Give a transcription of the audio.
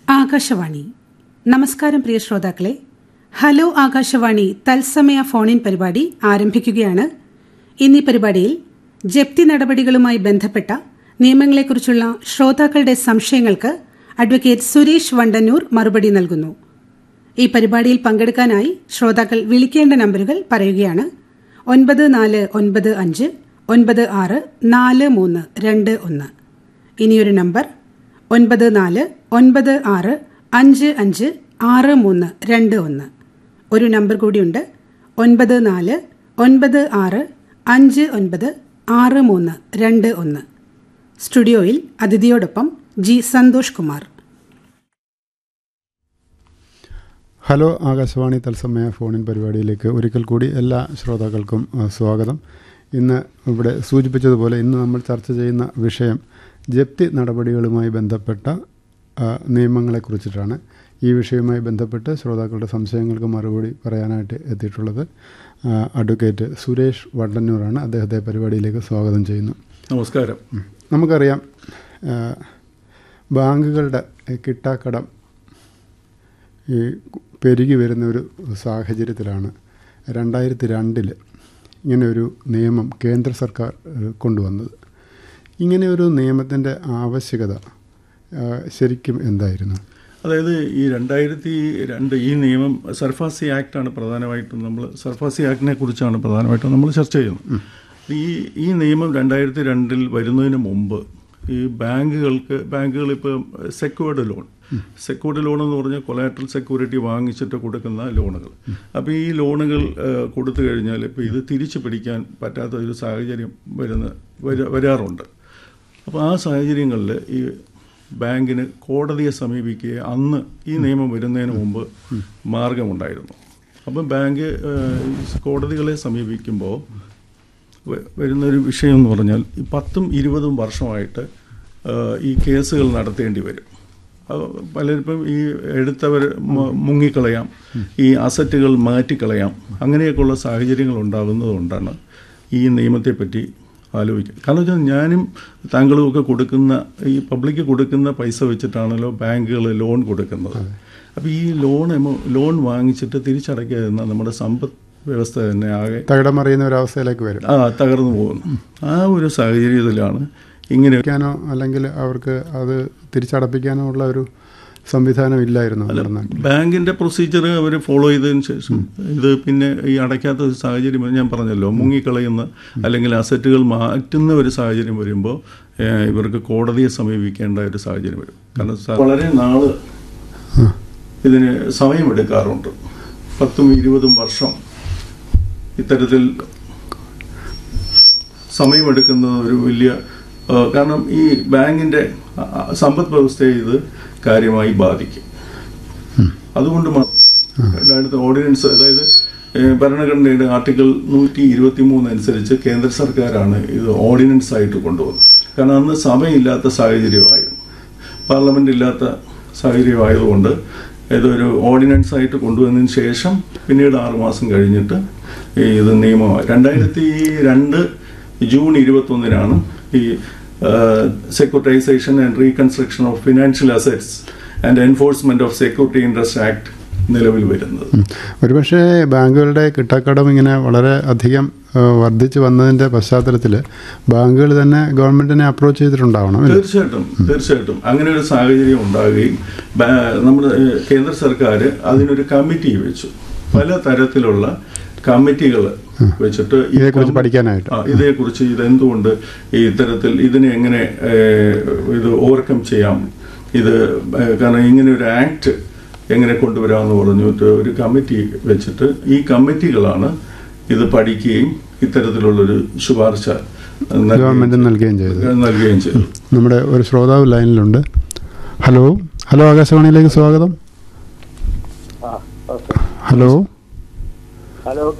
ആകാശവാണി നമസ്കാരം പ്രിയ ശ്രോതാക്കളെ ഹലോ ആകാശവാണി തത്സമയ ഫോണിൻ പരിപാടി ആരംഭിക്കുകയാണ് ഇന്നീ പരിപാടിയിൽ ജപ്തി നടപടികളുമായി ബന്ധപ്പെട്ട നിയമങ്ങളെക്കുറിച്ചുള്ള ശ്രോതാക്കളുടെ സംശയങ്ങൾക്ക് അഡ്വക്കേറ്റ് സുരേഷ് വണ്ടന്നൂർ മറുപടി നൽകുന്നു ഈ പരിപാടിയിൽ പങ്കെടുക്കാനായി ശ്രോതാക്കൾ വിളിക്കേണ്ട നമ്പറുകൾ പറയുകയാണ് ഒൻപത് നാല് ഒൻപത് അഞ്ച് ഒൻപത് ആറ് നാല് മൂന്ന് രണ്ട് ഒന്ന് ഇനിയൊരു നമ്പർ ഒൻപത് നാല് ഒൻപത് ആറ് അഞ്ച് അഞ്ച് ആറ് മൂന്ന് രണ്ട് ഒന്ന് ഒരു നമ്പർ കൂടിയുണ്ട് ഒൻപത് നാല് ഒൻപത് ആറ് അഞ്ച് ഒൻപത് ആറ് മൂന്ന് രണ്ട് ഒന്ന് സ്റ്റുഡിയോയിൽ അതിഥിയോടൊപ്പം ജി സന്തോഷ് കുമാർ ഹലോ ആകാശവാണി തത്സമയ ഫോണിൻ പരിപാടിയിലേക്ക് ഒരിക്കൽ കൂടി എല്ലാ ശ്രോതാക്കൾക്കും ആ, സ്വാഗതം ഇന്ന് ഇവിടെ സൂചിപ്പിച്ചതുപോലെ ഇന്ന് നമ്മൾ ചർച്ച ചെയ്യുന്ന വിഷയം ജപ്തി നടപടികളുമായി ബന്ധപ്പെട്ട ആ, നിയമങ്ങളെക്കുറിച്ചിട്ടാണ് ഈ വിഷയവുമായി ബന്ധപ്പെട്ട് ശ്രോതാക്കളുടെ സംശയങ്ങൾക്ക് മറുപടി പറയാനായിട്ട് എത്തിയിട്ടുള്ളത് ആ, അഡ്വക്കേറ്റ് സുരേഷ് വണ്ടന്നൂറാണ് അദ്ദേഹത്തെ പരിപാടിയിലേക്ക് സ്വാഗതം ചെയ്യുന്നു നമസ്കാരം ഉം. നമുക്കറിയാം ആ, ബാങ്കുകളുടെ കിട്ടാക്കടം ഈ പെരുകി വരുന്ന ഒരു സാഹചര്യത്തിലാണ് രണ്ടായിരത്തി രണ്ടിൽ ഇങ്ങനെ ഒരു നിയമം കേന്ദ്ര സർക്കാർ ഏഹ്, കൊണ്ടുവന്നത് ഇങ്ങനെ ഒരു നിയമത്തിൻ്റെ ആവശ്യകത ആ, ശരിക്കും എന്തായിരുന്നു അതായത് ഈ രണ്ടായിരത്തി രണ്ട് ഈ നിയമം സർഫാസി ആക്ടാണ് പ്രധാനമായിട്ടും നമ്മൾ സർഫാസി ആക്ടിനെ കുറിച്ചാണ് പ്രധാനമായിട്ടും നമ്മൾ ചർച്ച ചെയ്യുന്നത് ഈ ഈ നിയമം രണ്ടായിരത്തി രണ്ടിൽ വരുന്നതിന് മുമ്പ് ഈ ബാങ്കുകൾക്ക് ബാങ്കുകൾ ഇപ്പോൾ സെക്യൂർഡ് ലോൺ സെക്യൂർഡ് ലോൺ എന്ന് പറഞ്ഞാൽ കൊലാട്രൽ സെക്യൂരിറ്റി വാങ്ങിച്ചിട്ട് കൊടുക്കുന്ന ലോണുകൾ അപ്പോൾ ഈ ലോണുകൾ ഏഹ്, കൊടുത്തു കഴിഞ്ഞാൽ ഇപ്പോൾ ഇത് തിരിച്ചു പിടിക്കാൻ പറ്റാത്ത ഒരു സാഹചര്യം വരുന്ന വര- വരാറുണ്ട് അപ്പോൾ ആ സാഹചര്യങ്ങളിൽ ഈ ബാങ്കിന് കോടതിയെ സമീപിക്കുക അന്ന് ഈ നിയമം വരുന്നതിന് മുമ്പ് മാർഗമുണ്ടായിരുന്നു അപ്പം ബാങ്ക് ഏഹ്, ഈ കോടതികളെ സമീപിക്കുമ്പോൾ വ- വരുന്നൊരു വിഷയം എന്ന് പറഞ്ഞാൽ ഈ പത്തും ഇരുപതും വർഷമായിട്ട് ഏഹ്, ഈ കേസുകൾ നടത്തേണ്ടി വരും അത് പലരിപ്പം ഈ എടുത്തവർ മ- മുങ്ങിക്കളയാം ഈ അസറ്റുകൾ മാറ്റിക്കളയാം അങ്ങനെയൊക്കെയുള്ള സാഹചര്യങ്ങൾ ഉണ്ടാകുന്നതുകൊണ്ടാണ് ഈ നിയമത്തെപ്പറ്റി ആലോചിക്കുക കാരണം വെച്ചാൽ ഞാനും താങ്കളും ഒക്കെ കൊടുക്കുന്ന ഈ പബ്ലിക്ക് കൊടുക്കുന്ന പൈസ വെച്ചിട്ടാണല്ലോ ബാങ്കുകൾ ലോൺ കൊടുക്കുന്നത് അപ്പോൾ ഈ ലോൺ എമൗ- ലോൺ വാങ്ങിച്ചിട്ട് തിരിച്ചടയ്ക്കാതിരുന്ന നമ്മുടെ സമ്പദ് വ്യവസ്ഥ തന്നെ ആകെ തകിടമറിയുന്ന ഒരവസ്ഥയിലേക്ക് വരും ആ തകർന്നു പോകുന്നു ആ ഒരു സാഹചര്യത്തിലാണ് ഇങ്ങനെ ക്കാനോ അല്ലെങ്കിൽ അവർക്ക് അത് തിരിച്ചടപ്പിക്കാനോ ഉള്ള ഒരു സംവിധാനം ഇല്ലായിരുന്നു നമ്മുടെ നാട്ടിൽ ബാങ്കിന്റെ പ്രൊസീജിയർ അവർ ഫോളോ ചെയ്തതിന് ശേഷം ഇത് പിന്നെ ഈ അടയ്ക്കാത്ത ഒരു സാഹചര്യം ഞാൻ പറഞ്ഞല്ലോ മുങ്ങിക്കളയുന്ന അല്ലെങ്കിൽ അസറ്റുകൾ മാറ്റുന്ന ഒരു സാഹചര്യം വരുമ്പോൾ ഏഹ്, ഇവർക്ക് കോടതിയെ സമീപിക്കേണ്ട ഒരു സാഹചര്യം വരും കാരണം സ- വളരെ നാള് ഇതിന് സമയമെടുക്കാറുണ്ട് പത്തും ഇരുപതും വർഷം ഇത്തരത്തിൽ സമയമെടുക്കുന്ന ഒരു വലിയ ആ, കാരണം ഈ ബാങ്കിന്റെ ആ, ആ, സമ്പദ് വ്യവസ്ഥയെ ഇത് കാര്യമായി ബാധിക്കും അതുകൊണ്ട് മാ- രണ്ടായിരത്തി ഓർഡിനൻസ് അതായത് ഏ, ഭരണഘടനയുടെ ആർട്ടിക്കിൾ നൂറ്റി ഇരുപത്തി മൂന്ന് അനുസരിച്ച് കേന്ദ്ര സർക്കാരാണ് ഇത് ഓർഡിനൻസ് ആയിട്ട് കൊണ്ടുവന്നത് കാരണം അന്ന് സഭയില്ലാത്ത സാഹചര്യമായിരുന്നു പാർലമെന്റ് ഇല്ലാത്ത സാഹചര്യമായതുകൊണ്ട് ഇതൊരു ഓർഡിനൻസ് ആയിട്ട് കൊണ്ടുവന്നതിന് ശേഷം പിന്നീട് ആറുമാസം കഴിഞ്ഞിട്ട് ഈ ഇത് നിയമമായി രണ്ടായിരത്തി രണ്ട് ജൂൺ ഇരുപത്തൊന്നിനാണ് ഈ securitisation and reconstruction of financial assets and enforcement of security interest act നിലവിൽ വരുന്നത് ഒരുപക്ഷെ ബാങ്കുകളുടെ കിട്ടാക്കടം ഇങ്ങനെ വളരെ അധികം ആ, വർദ്ധിച്ചു വന്നതിൻ്റെ പശ്ചാത്തലത്തിൽ ബാങ്കുകൾ തന്നെ ഗവൺമെന്റിനെ അപ്രോച്ച് ചെയ്തിട്ടുണ്ടാവണം അല്ലേ? തീർച്ചയായിട്ടും തീർച്ചയായിട്ടും അങ്ങനെ ഒരു സാഹചര്യം ഉണ്ടാകുകയും ബാ- നമ്മുടെ ഏഹ്, കേന്ദ്ര സർക്കാർ അതിനൊരു കമ്മിറ്റി വെച്ചു പല തരത്തിലുള്ള കമ്മിറ്റികൾ വെച്ചിട്ട് ഈ ഇതേക്കുറിച്ച് കം- പഠിക്കാനായിട്ട്. ആ, ഇതേക്കുറിച്ച് ഇതെന്തുകൊണ്ട് ഈ ഇത്തരത്തിൽ ഇതിനെ എങ്ങനെ ഏഹ്, ഇത് ഓവർകം ചെയ്യാം ഇത് ഏഹ്, കാരണം ഇങ്ങനെ ഒരു ആക്ട് എങ്ങനെ കൊണ്ടുവരാമെന്ന് പറഞ്ഞിട്ട് ഒരു കമ്മിറ്റി വെച്ചിട്ട് ഈ കമ്മിറ്റികളാണ് ഇത് പഠിക്കുകയും ഇത്തരത്തിലുള്ളൊരു ശുപാർശ നൽകുകയും ഗവൺമെന്റ് നൽകുകയും ചെയ്തത് നൽകുകയും ചെയ്തു നമ്മുടെ ഒരു ശ്രോതാവ് ലൈനിലുണ്ട് ഹലോ ഹലോ ആകാശവാണിയിലേക്ക് സ്വാഗതം ആ ഓക്കെ ഹലോ ഹലോ